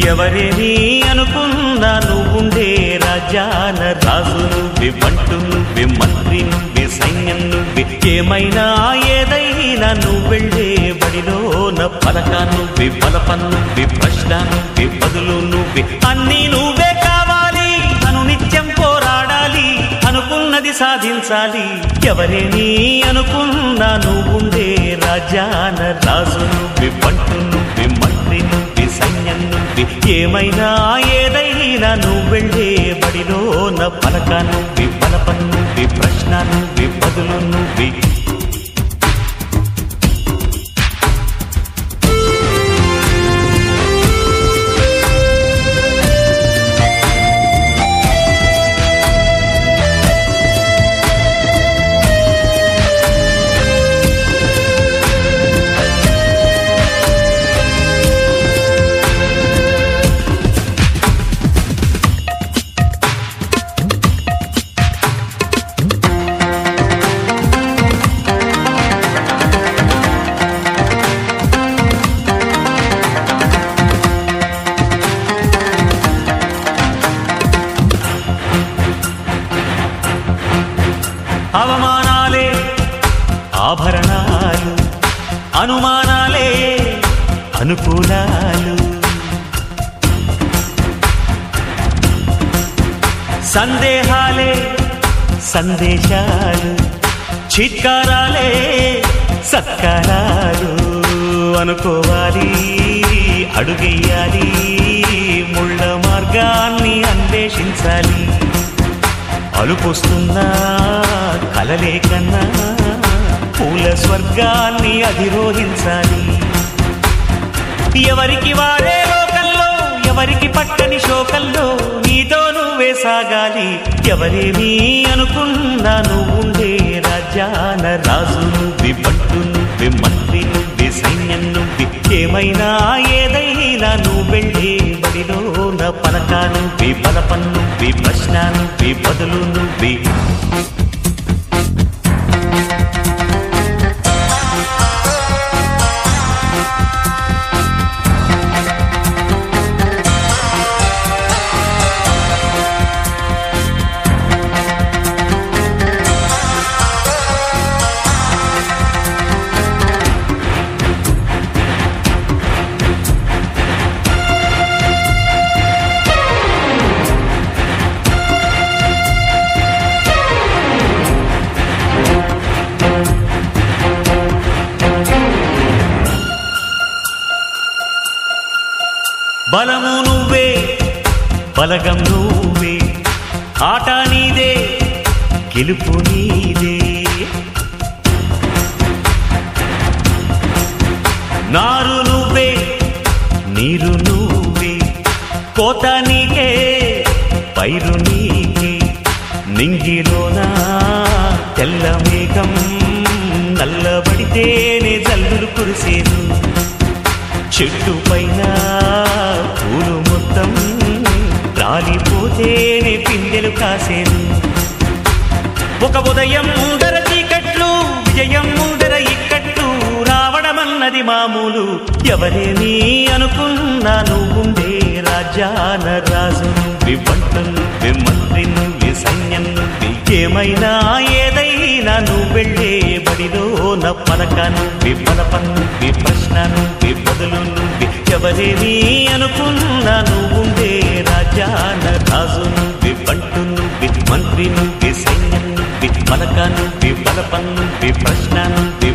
ఎవరేని అనుకున్నా నువ్వుండే రాజాన రాజు నువ్వే బంటు నువ్వే మంత్రి నువ్వే సైన్యం నువ్వే ఏమైనా ఏదైనా నువ్వెళ్ళే బడిలోన పలక నువ్వే బలపం నువ్వే ప్రశ్న నువ్వే బదులు నువ్వే అన్నీ నువ్వే కావాలి అను నిత్యం పోరాడాలి అనుకున్నది సాధించాలి ఎవరేని అనుకున్నా నువ్వుండే రాజాన రాజు నువ్వే బంటు నువ్వే మంత్రి నువ్వే సైన్యం నువ్వే ఏమైనా ఏదైనా నువ్వెళ్ళే బడిలోన పలక నువ్వే బలపం నువ్వే ప్రశ్న నువ్వే బదులు నువ్వే అవమానాలే ఆభరణాలు అనుమానాలే అనుకూలాలు సందేహాలే సందేశాలు చిత్కారాలే సత్కారాలు అనుకోవాలి అడుగెయ్యాలి ముళ్ళ మార్గాన్ని అన్వేషించాలి అలుపొస్తున్నా కలలే కన్నా పూల స్వర్గాన్ని అధిరోహించాలి ఎవరికి వారే లోకల్లో ఎవరికి పట్టని శోకల్లో నీతో నువ్వే సాగాలి ఎవరేమీ అనుకున్నా నువ్వుండే రాజ్యాన రాజు నువ్వే పట్టు నువ్వే మంత్రి నువ్వే సైన్యం నువ్వే ఏమైనా ఏదైనా నువ్వెళ్ళే బడిలో నా పలక నువ్వే బలపం నువ్వే ప్రశ్న నువ్వే బదులు నువ్వే బలము నువ్వే బలగం నువ్వే ఆట నీదే గెలుపు నీదే నారు నువ్వే నీరు నువ్వే కోత నీకే పైరు నీకే నింగిలోన తెల్ల మేఘం నల్లబడితేనే జల్లులు కురిసేను చెట్టు పైన పూలు మొత్తం రాలిపోతేనే పిందెలు కాసేను ఒక ఉదయం ముందర చీకట్లు విజయం ముందర ఇక్కట్లు రావడమన్నది మామూలు ఎవరేని అనుకున్నా నువ్వుండే రాజాన రాజు నువ్వే పంట నువ్వే మంత్రి నువ్వే సైన్యం నువ్వే ఏమైనా ఏదైనా నువ్వెళ్ళే బడిలో నా పలక నువ్వే బలపం నువ్వే ప్రశ్న నువ్వే బదులు నువ్వే ఎవరేని అనుకున్నా నువ్వుండే రాజాన రాజు నువ్వే పంటు నువ్వే మంత్రి నువ్వే సైన్యం నువ్వే పలక నువ్వే బలపం నువ్వే ప్రశ్న నువ్వే